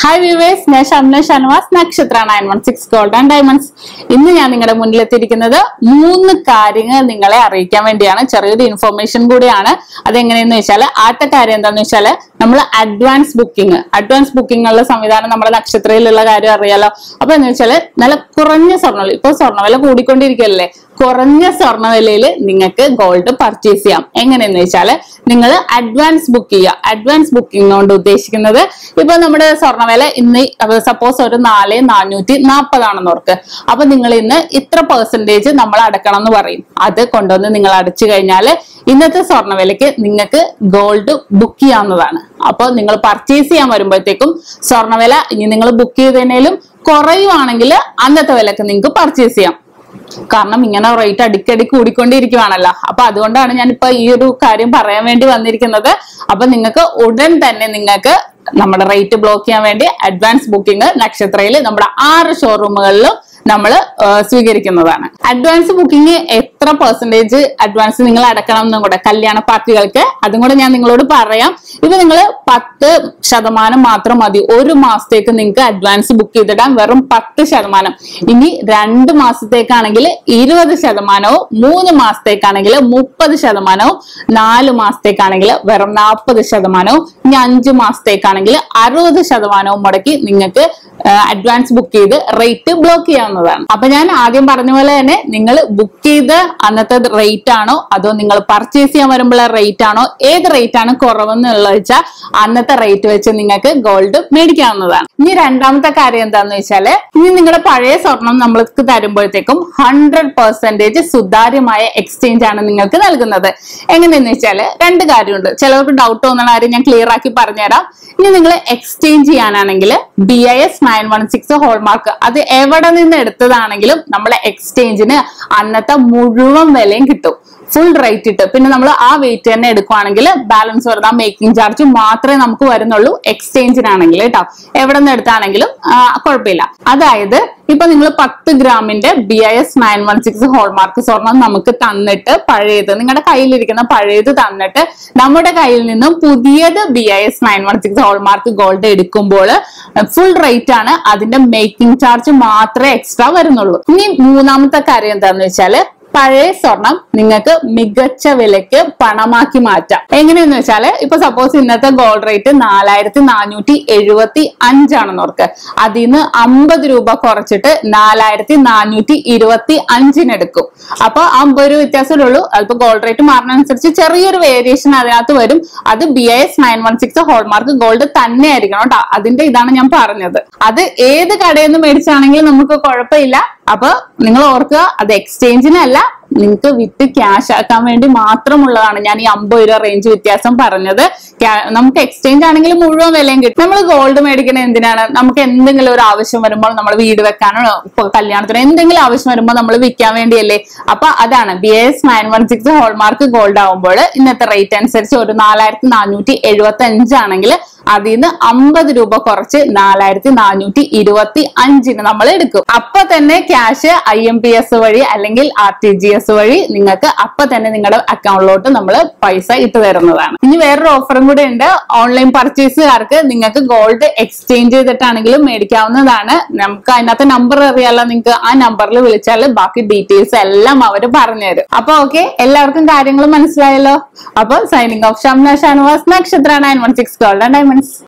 hi viewers ഞാൻ Shamna Shanavas Nakshatra nine one six gold and diamonds ഇന്ന് ഞാൻ നിങ്ങളുടെ മുന്നിലെത്തിയിരിക്കുന്നത് മൂന്ന് കാര്യങ്ങൾ നിങ്ങളെ അറിയിക്കാൻ വേണ്ടിയാണ് ചെറിയൊരു ഇൻഫർമേഷൻ കൂടിയാണ് അതെങ്ങനെയെന്ന് വെച്ചാൽ ആദ്യത്തെ കാര്യം എന്താന്ന് വെച്ചാൽ നമ്മൾ അഡ്വാൻസ് ബുക്കിംഗ് അഡ്വാൻസ് ബുക്കിംഗ് സംവിധാനം നമ്മുടെ നക്ഷത്രയിലുള്ള കാര്യം അറിയാലോ അപ്പൊ എന്ന് വെച്ചാൽ നല്ല കുറഞ്ഞ സ്വർണ്ണ ഇപ്പൊ സ്വർണ്ണവില കൂടിക്കൊണ്ടിരിക്കുകയല്ലേ കുറഞ്ഞ സ്വർണ്ണവിലയിൽ നിങ്ങൾക്ക് ഗോൾഡ് പർച്ചേസ് ചെയ്യാം എങ്ങനെയെന്ന് വെച്ചാൽ നിങ്ങൾ അഡ്വാൻസ് ബുക്ക് ചെയ്യുക അഡ്വാൻസ് ബുക്കിംഗ് കൊണ്ട് ഉദ്ദേശിക്കുന്നത് ഇപ്പൊ നമ്മുടെ സ്വർണ്ണവില ഇന്ന് സപ്പോസ് ഒരു നാല് നാനൂറ്റി നാൽപ്പതാണെന്ന് ഓർക്ക് അപ്പൊ നിങ്ങൾ ഇന്ന് ഇത്ര പെർസെന്റേജ് നമ്മൾ അടക്കണം എന്ന് പറയും അത് കൊണ്ടുവന്ന് നിങ്ങൾ അടച്ചു കഴിഞ്ഞാൽ ഇന്നത്തെ സ്വർണ്ണവിലയ്ക്ക് നിങ്ങൾക്ക് ഗോൾഡ് ബുക്ക് ചെയ്യാവുന്നതാണ് അപ്പോൾ നിങ്ങൾ പർച്ചേസ് ചെയ്യാൻ വരുമ്പോഴത്തേക്കും സ്വർണ്ണവില ഇനി നിങ്ങൾ ബുക്ക് ചെയ്തതിനേലും കുറയുവാണെങ്കിൽ അന്നത്തെ വിലക്ക് നിങ്ങൾക്ക് പർച്ചേസ് ചെയ്യാം കാരണം ഇങ്ങനെ റേറ്റ് അടിക്കടി കൂടിക്കൊണ്ടിരിക്കുവാണല്ലോ അപ്പൊ അതുകൊണ്ടാണ് ഞാൻ ഇപ്പൊ ഈ ഒരു കാര്യം പറയാൻ വേണ്ടി വന്നിരിക്കുന്നത് അപ്പൊ നിങ്ങൾക്ക് ഉടൻ തന്നെ നിങ്ങൾക്ക് നമ്മുടെ റേറ്റ് ബ്ലോക്ക് ചെയ്യാൻ വേണ്ടി അഡ്വാൻസ് ബുക്കിംഗ് നക്ഷത്രയിൽ നമ്മുടെ ആറ് ഷോറൂമുകളിലും നമ്മൾ സ്വീകരിക്കുന്നതാണ് അഡ്വാൻസ് ബുക്കിംഗ് എത്ര പെർസെന്റേജ് അഡ്വാൻസ് നിങ്ങൾ അടക്കണം എന്നും കൂടെ കല്യാണ പാർട്ടികൾക്ക് അതും കൂടെ ഞാൻ നിങ്ങളോട് പറയാം ഇപ്പൊ നിങ്ങൾ പത്ത് ശതമാനം മാത്രം മതി ഒരു മാസത്തേക്ക് നിങ്ങൾക്ക് അഡ്വാൻസ് ബുക്ക് ചെയ്തിടാൻ വെറും പത്ത് ശതമാനം ഇനി രണ്ട് മാസത്തേക്കാണെങ്കിൽ ഇരുപത് ശതമാനവും മൂന്ന് മാസത്തേക്കാണെങ്കിൽ മുപ്പത് ശതമാനവും നാല് മാസത്തേക്കാണെങ്കിൽ വെറും നാൽപ്പത് ശതമാനവും ഇനി അഞ്ച് മാസത്തേക്കാണെങ്കിൽ അറുപത് ശതമാനവും മുടക്കി നിങ്ങൾക്ക് അഡ്വാൻസ് ബുക്ക് ചെയ്ത് റേറ്റ് ബ്ലോക്ക് ചെയ്യാവുന്നതാണ് അപ്പൊ ഞാൻ ആദ്യം പറഞ്ഞ പോലെ തന്നെ നിങ്ങൾ ബുക്ക് ചെയ്ത് അന്നത്തെ റേറ്റ് ആണോ അതോ നിങ്ങൾ പർച്ചേസ് ചെയ്യാൻ വരുമ്പോഴുള്ള റേറ്റ് ആണോ ഏത് റേറ്റ് ആണ് കുറവെന്നുള്ള വെച്ചാൽ അന്നത്തെ റേറ്റ് വെച്ച് നിങ്ങൾക്ക് ഗോൾഡ് മേടിക്കാവുന്നതാണ് ഇനി രണ്ടാമത്തെ കാര്യം എന്താന്ന് വെച്ചാല് ഇനി നിങ്ങളുടെ പഴയ സ്വർണം നമ്മൾക്ക് തരുമ്പോഴത്തേക്കും ഹൺഡ്രഡ് പെർസെന്റേജ് സുതാര്യമായ എക്സ്ചേഞ്ച് ആണ് നിങ്ങൾക്ക് നൽകുന്നത് എങ്ങനെയെന്ന് വെച്ചാല് രണ്ട് കാര്യമുണ്ട് ചിലവർക്ക് ഡൗട്ട് തോന്നുന്ന കാര്യം ഞാൻ ക്ലിയർ ആക്കി പറഞ്ഞുതരാം ഇനി നിങ്ങൾ എക്സ്ചേഞ്ച് ചെയ്യാനാണെങ്കിൽ B I S nine one six hallmark അത് എവിടെ നിന്ന് എടുത്തതാണെങ്കിലും നമ്മളെ എക്സ്ചേഞ്ചിന് അന്നത്തെ മുഴുവൻ വിലയും കിട്ടും ഫുൾ റേറ്റ് ഇട്ട് പിന്നെ നമ്മൾ ആ വെയിറ്റ് തന്നെ എടുക്കുവാണെങ്കിൽ ബാലൻസ് വരുന്ന മേക്കിംഗ് ചാർജ് മാത്രമേ നമുക്ക് വരുന്നുള്ളൂ എക്സ്ചേഞ്ചിനാണെങ്കിൽ കേട്ടോ എവിടെ നിന്ന് എടുത്താണെങ്കിലും ആ, കുഴപ്പമില്ല അതായത് ഇപ്പൊ നിങ്ങൾ പത്ത് ഗ്രാമിന്റെ B I S nine one six hallmark സ്വർണം നമുക്ക് തന്നിട്ട് പഴയത് നിങ്ങളുടെ കയ്യിലിരിക്കുന്ന പഴയത് തന്നിട്ട് നമ്മുടെ കയ്യിൽ നിന്നും പുതിയത് B I S nine one six hallmark gold എടുക്കുമ്പോൾ ഫുൾ റേറ്റ് ആണ് അതിന്റെ മേക്കിംഗ് ചാർജ് മാത്രമേ എക്സ്ട്രാ വരുന്നുള്ളൂ ഇനി മൂന്നാമത്തെ കാര്യം എന്താന്ന് വെച്ചാല് പഴയ സ്വർണം നിങ്ങൾക്ക് മികച്ച വിലയ്ക്ക് പണമാക്കി മാറ്റാം എങ്ങനെയെന്ന് വെച്ചാല് ഇപ്പൊ സപ്പോസ് ഇന്നത്തെ ഗോൾഡ് റേറ്റ് നാലായിരത്തി നാനൂറ്റി എഴുപത്തി അഞ്ചാണെന്ന് ഓർക്ക് അതിൽ നിന്ന് അമ്പത് രൂപ കുറച്ചിട്ട് നാലായിരത്തി നാനൂറ്റി ഇരുപത്തി അഞ്ചിനെടുക്കും അപ്പൊ അമ്പത് രൂപ വ്യത്യാസമേ ഉള്ളൂ അതിപ്പോ ഗോൾഡ് റേറ്റ് മാറുന്നതനുസരിച്ച് ചെറിയൊരു വേരിയേഷൻ അതിനകത്ത് വരും അത് B I S nine one six hallmark gold തന്നെ ആയിരിക്കണം കേട്ടോ അതിന്റെ ഇതാണ് ഞാൻ പറഞ്ഞത് അത് ഏത് കടയിൽ നിന്ന് മേടിച്ചാണെങ്കിലും നമുക്ക് കുഴപ്പമില്ല അപ്പൊ നിങ്ങൾ ഓർക്കുക അത് എക്സ്ചേഞ്ചിനല്ല നിങ്ങൾക്ക് വിറ്റ് ക്യാഷ് ആക്കാൻ വേണ്ടി മാത്രമുള്ളതാണ് ഞാൻ ഈ അമ്പത് രൂപ റേഞ്ച് വ്യത്യാസം പറഞ്ഞത് ക്യാ- നമുക്ക് എക്സ്ചേഞ്ച് ആണെങ്കിൽ മുഴുവൻ വിലയും കിട്ടും നമ്മൾ ഗോൾഡ് മേടിക്കുന്നത് എന്തിനാണ് നമുക്ക് എന്തെങ്കിലും ഒരു ആവശ്യം വരുമ്പോൾ നമ്മൾ വീട് വെക്കാനോ ഇപ്പൊ കല്യാണത്തിനോ എന്തെങ്കിലും ആവശ്യം വരുമ്പോൾ നമ്മൾ വിൽക്കാൻ വേണ്ടിയല്ലേ അപ്പൊ അതാണ് B S nine one six hallmark gold ആവുമ്പോൾ ഇന്നത്തെ റേറ്റ് അനുസരിച്ച് ഒരു നാലായിരത്തി നാനൂറ്റി എഴുപത്തി അഞ്ചാണെങ്കിൽ അതിൽ നിന്ന് അമ്പത് രൂപ കുറച്ച് നാലായിരത്തി നാനൂറ്റി ഇരുപത്തി അഞ്ചിന് നമ്മൾ എടുക്കും അപ്പൊ തന്നെ cash I M P S വഴി അല്ലെങ്കിൽ ആർ ടി ജി എസ് വഴി നിങ്ങൾക്ക് അപ്പൊ തന്നെ നിങ്ങളുടെ അക്കൗണ്ടിലോട്ട് നമ്മൾ പൈസ ഇട്ട് തരുന്നതാണ് ഇനി വേറൊരു ഓഫറും കൂടെ ഉണ്ട് ഓൺലൈൻ പർച്ചേസുകാർക്ക് നിങ്ങൾക്ക് ഗോൾഡ് എക്സ്ചേഞ്ച് ചെയ്തിട്ടാണെങ്കിലും മേടിക്കാവുന്നതാണ് നമുക്ക് അതിനകത്ത് നമ്പർ അറിയാലോ നിങ്ങൾക്ക് ആ നമ്പറിൽ വിളിച്ചാൽ ബാക്കി ഡീറ്റെയിൽസ് എല്ലാം അവർ പറഞ്ഞുതരും അപ്പൊ ഓക്കെ എല്ലാവർക്കും കാര്യങ്ങൾ മനസ്സിലായല്ലോ അപ്പൊ signing off Shamna Shanavas Nakshatra nine one six gold diamonds